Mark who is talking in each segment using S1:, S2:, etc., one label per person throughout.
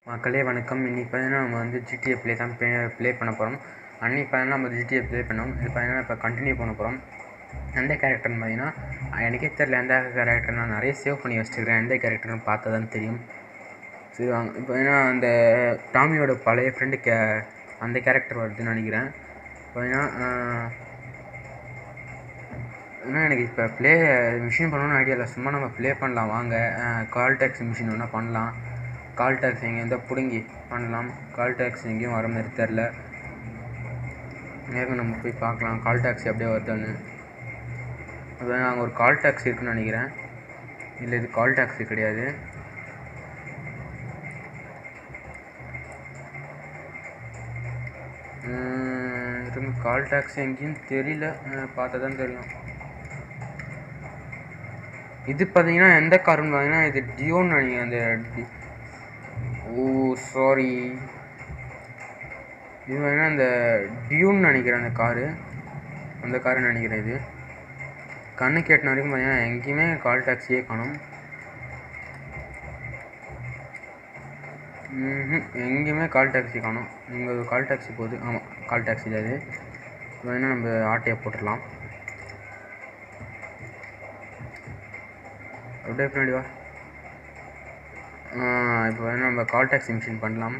S1: மக்களே வணக்கம் இன்னைக்கு பார்த்தீங்கன்னா நம்ம வந்து ஜிடிஏ ப்ளே தான் ப்ளே ப்ளே பண்ண போகிறோம் அன்றைக்கி பார்த்தீங்கன்னா நம்ம ஜிடிஏ ப்ளே பண்ணோம் இது பார்த்தீங்கன்னா இப்போ கண்டினியூ பண்ண போகிறோம் எந்த கேரக்டர்னு பார்த்தீங்கன்னா எனக்கே தெரில எந்த கேரக்டர் நான் நிறைய சேவ் பண்ணி வச்சுருக்கிறேன் எந்த கேரக்டர்னு பார்த்தா தான் தெரியும் சரி வாங்க இப்போ ஏன்னா அந்த டாமியோட பழைய ஃப்ரெண்டு கே அந்த கேரக்டர் வருதுன்னு நினைக்கிறேன் பார்த்தீங்கன்னா ஏன்னா எனக்கு இப்போ ப்ளே மிஷின் பண்ணணும்னு ஐடியா இல்லை சும்மா நம்ம ப்ளே பண்ணலாம் வாங்க கால் டேக்ஸ் மிஷின் ஒன்றா பண்ணலாம் கால் டேக்ஸ் எங்கே இருந்தால் பிடுங்கி பண்ணலாம் கால் டேக்ஸ் எங்கேயும் வர மாதிரி தெரில நேரம் நம்ம போய் பார்க்கலாம் கால் டாக்ஸி அப்படியே வருதான்னு அதான் அங்கே ஒரு கால் டாக்ஸி இருக்குன்னு நினைக்கிறேன் இல்லை இது கால் டாக்ஸி கிடையாது இருங்க கால் டாக்ஸி எங்கேயும் தெரியல பார்த்தா தான் தெரியும் இது பார்த்தீங்கன்னா எந்த காருன்னு பார்த்தீங்கன்னா இது டியோன்னு நினைக்கிறேன் அந்த டி ஓ சாரி இது பார்த்தீங்கன்னா அந்த டியூன்னு நினைக்கிறேன் அந்த காரு அந்த காருன்னு நினைக்கிறேன் இது கண்ணு கேட்டின வரைக்கும் பார்த்தீங்கன்னா எங்கேயுமே கால் டாக்ஸியே காணும் ம் எங்கேயுமே கால் டாக்ஸி காணும் இங்கே ஒரு கால் டாக்ஸி போகுது ஆமாம் கால் டாக்ஸி தான் இது வேணால் நம்ம ஆட்டையை போட்டுடலாம் அப்படியே பின்னாடி வா இப்போ வேணால் நம்ம கால் டாக்ஸி மிஷின் பண்ணலாம்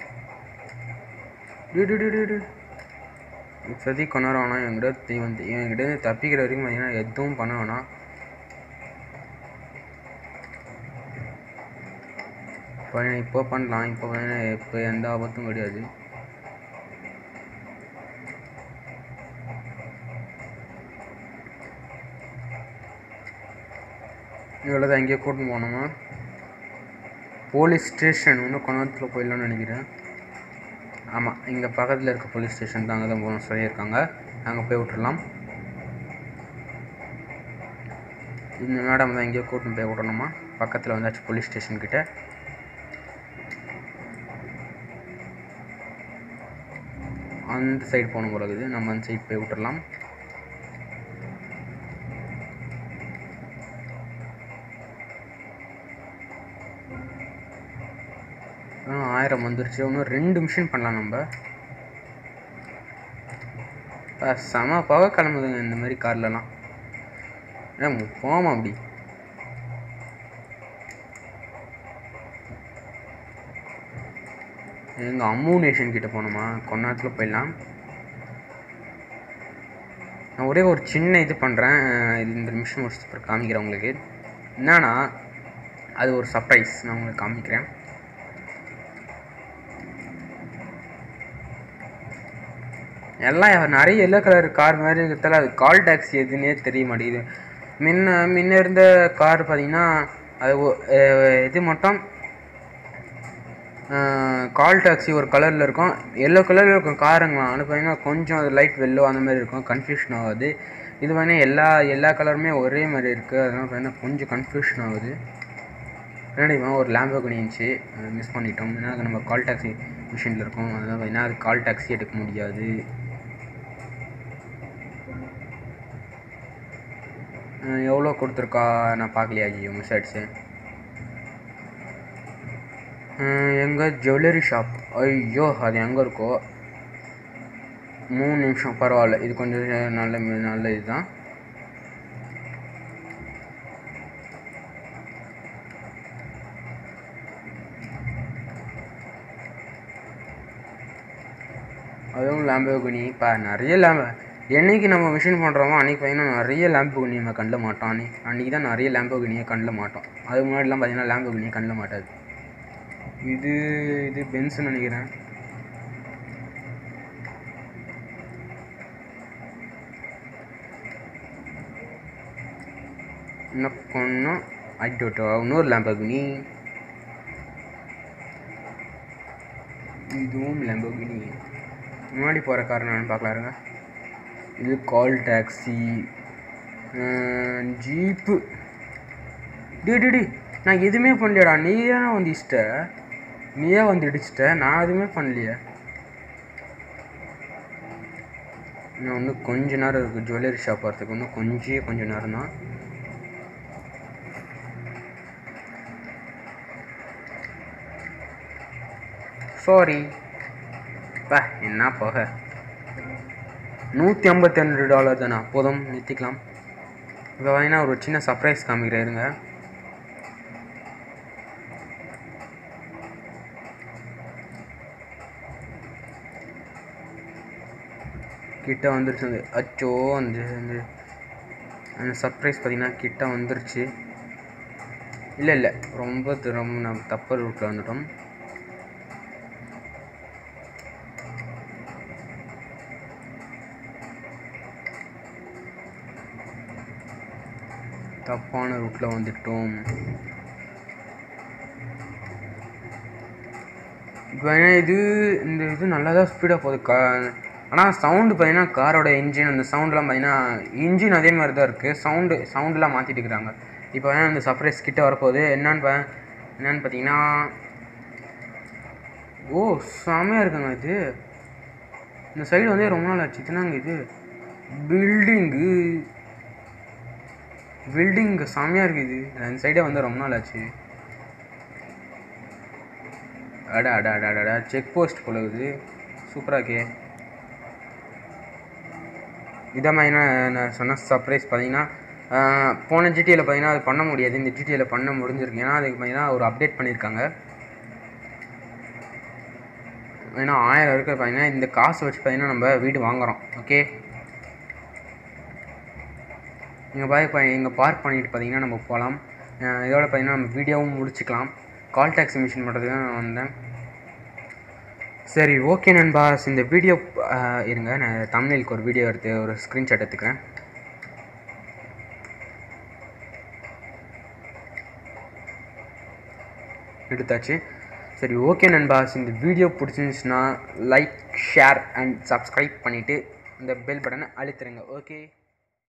S1: டு டு டு டு டு இப்போதைக்கு கொண்டு வர வேணாம் என்கிட்ட வந்து என்கிட்ட தப்பிக்கிற வரைக்கும் பார்த்தீங்கன்னா எதுவும் பண்ண வேணாம் இப்போ பண்ணலாம் இப்போ பார்த்தீங்கன்னா இப்போ எந்த ஆபத்தும் கிடையாது இவ்வளோ தான் எங்கேயோ கூட்டின்னு போனோமா போலீஸ் ஸ்டேஷன் இன்னும் கொண்டாத்துல போயிடலாம்னு நினைக்கிறேன் ஆமாம் இங்கே பக்கத்தில் இருக்க போலீஸ் ஸ்டேஷன் தான் அங்கே தான் போகணும் சொல்லியிருக்காங்க அங்கே போய் விட்டுடலாம் இந்த மேடம் தான் எங்கேயோ கூட்டின்னு போய் விடணுமா பக்கத்தில் வந்தாச்சு போலீஸ் ஸ்டேஷன் கிட்ட அந்த சைடு போகணும் போல இருக்குது நம்ம அந்த சைடு போய் விட்டுடலாம் ஆயிரம் வந்துருச்சு இன்னும் ரெண்டு மிஷின் பண்ணலாம் நம்ம செம பவ கிளம்புதுங்க இந்த மாதிரி கார்லலாம் ஏன் போமா அப்படி எங்கள் அம்மு நேஷன் கிட்ட போகணுமா கொஞ்ச நேரத்தில் போயிடலாம் நான் ஒரே ஒரு சின்ன இது பண்ணுறேன் இது இந்த மிஷின் முடிச்சு அப்புறம் காமிக்கிறேன் உங்களுக்கு என்னன்னா அது ஒரு சர்ப்ரைஸ் நான் உங்களுக்கு காமிக்கிறேன் எல்லாம் நிறைய எல்லோ கலர் கார் மாதிரி இருக்கிறதால அது கால் டாக்ஸி எதுன்னே தெரிய மாட்டேங்குது முன்ன முன்ன இருந்த கார் பார்த்தீங்கன்னா அது இது மட்டும் கால் டாக்ஸி ஒரு கலரில் இருக்கும் எல்லோ கலரில் இருக்கும் காருங்க ஆனால் பார்த்தீங்கன்னா கொஞ்சம் அது லைட் வெல்லோ அந்த மாதிரி இருக்கும் கன்ஃபியூஷன் ஆகுது இது பார்த்தீங்கன்னா எல்லா எல்லா கலருமே ஒரே மாதிரி இருக்குது அதனால் பார்த்தீங்கன்னா கொஞ்சம் கன்ஃபியூஷன் ஆகுது என்னடிமா ஒரு லேம்போகனி இருந்துச்சு மிஸ் பண்ணிட்டோம் ஏன்னா அது நம்ம கால் டாக்ஸி மிஷினில் இருக்கும் அதனால் பார்த்தீங்கன்னா அது கால் டாக்ஸி எடுக்க முடியாது எவ்வளோ கொடுத்துருக்கா நான் பார்க்கலையா ஜியோ மிஸ் ஆயிடுச்சு எங்கே ஜுவல்லரி ஷாப் ஐயோ அது எங்கே இருக்கோ மூணு நிமிஷம் பரவாயில்ல இது கொஞ்சம் நல்ல நல்ல இதுதான் அதுவும் லேம்போகினி இப்போ நிறைய லேம்ப என்னைக்கு நம்ம மிஷின் பண்ணுறோமோ அன்றைக்கி பார்த்தீங்கன்னா நிறைய லேம்போகினி நம்ம கண்ணில் மாட்டோம் அன்றைக்கி அன்றைக்கி தான் நிறைய லேம்போகினியை கண்ணில் மாட்டோம் அதுக்கு முன்னாடிலாம் பார்த்தீங்கன்னா லேம்போகினியை கண்ணில் மாட்டாது இது இது பென்ஸ்னு நினைக்கிறேன் இன்னும் கொஞ்சம் அட்டோட்டோ இன்னொரு லேம்பகினி இதுவும் லேம்பகினி முன்னாடி போகிற கார் நான் பார்க்கலாருங்க இது கால் டாக்ஸி ஜீப்பு டி டி டி நான் எதுவுமே பண்ணலையடா நீ தானே வந்து இஷ்ட நீயே வந்து இடிச்சிட்ட நான் எதுவுமே பண்ணலையே இன்னும் இன்னும் கொஞ்ச நேரம் இருக்குது ஜுவல்லரி ஷாப் வரத்துக்கு இன்னும் கொஞ்சம் கொஞ்ச நேரம் தான் சாரி பா என்ன போக நூற்றி ஐம்பத்தி ரெண்டு டாலர் தானே போதும் நிறுத்திக்கலாம் இப்போ பார்த்தீங்கன்னா ஒரு சின்ன சர்ப்ரைஸ் காமிக்கிறேன் இருங்க கிட்ட வந்துருச்சு அந்த அச்சோ அந்த அந்த அந்த சர்ப்ரைஸ் பார்த்தீங்கன்னா கிட்ட வந்துருச்சு இல்லை இல்லை ரொம்ப து- ரொம்ப நம்ம தப்பு ரூட்டில் வந்துட்டோம் தப்பான ரூட்டில் வந்துட்டோம் இப்போ ஏன்னா இது இந்த இது நல்லா தான் ஸ்பீடாக போகுது கா ஆனால் சவுண்டு பார்த்தீங்கன்னா காரோட இன்ஜின் அந்த சவுண்ட்லாம் பார்த்தீங்கன்னா இன்ஜின் அதே மாதிரி தான் இருக்குது சவுண்டு சவுண்டெலாம் மாற்றிட்டு இருக்கிறாங்க இப்போ வேணா இந்த சர்ப்ரைஸ் கிட்ட வரப்போகுது என்னன்னு பா என்னன்னு பார்த்தீங்கன்னா ஓ செமையாக இருக்குங்க இது இந்த சைடு வந்து ரொம்ப நாள் ஆச்சு இதுனாங்க இது பில்டிங்கு பில்டிங் செமையாக இருக்குது அந்த சைடே வந்து ரொம்ப நாள் ஆச்சு அடா அடா அடா அடா செக் போஸ்ட் போல இருக்குது சூப்பராக இருக்கே இதை மாதிரி நான் நான் சொன்ன சர்ப்ரைஸ் பார்த்தீங்கன்னா ஆஹ், போன ஜிடியில் பார்த்தீங்கன்னா அது பண்ண முடியாது இந்த ஜிடியில் பண்ண முடிஞ்சிருக்கு ஏன்னா அதுக்கு பார்த்தீங்கன்னா ஒரு அப்டேட் பண்ணியிருக்காங்க ஏன்னா ஆயிரம் இருக்க பார்த்தீங்கன்னா இந்த காசு வச்சு பார்த்தீங்கன்னா நம்ம வீடு வாங்குறோம் ஓகே இங்கே பாய் இப்போ இங்கே பார்க் பண்ணிட்டு பார்த்தீங்கன்னா நம்ம போகலாம் அஹ் இதோட பார்த்தீங்கன்னா நம்ம வீடியோவும் முடிச்சுக்கலாம் கால் டாக்ஸி மிஷின் பண்ணுறதுக்கு தான் நான் வந்தேன் சரி ஓகே நண்பாஸ் இந்த வீடியோ அஹ், இருங்க நான் தமிழுக்கு ஒரு வீடியோ எடுத்து ஒரு ஸ்க்ரீன்ஷாட் எடுத்துக்கிறேன் எடுத்தாச்சு சரி ஓகே நண்பாஸ் இந்த வீடியோ பிடிச்சிருந்துச்சுன்னா லைக் ஷேர் அண்ட் சப்ஸ்கிரைப் பண்ணிவிட்டு இந்த பெல் பட்டனை அழுத்துருங்க ஓகே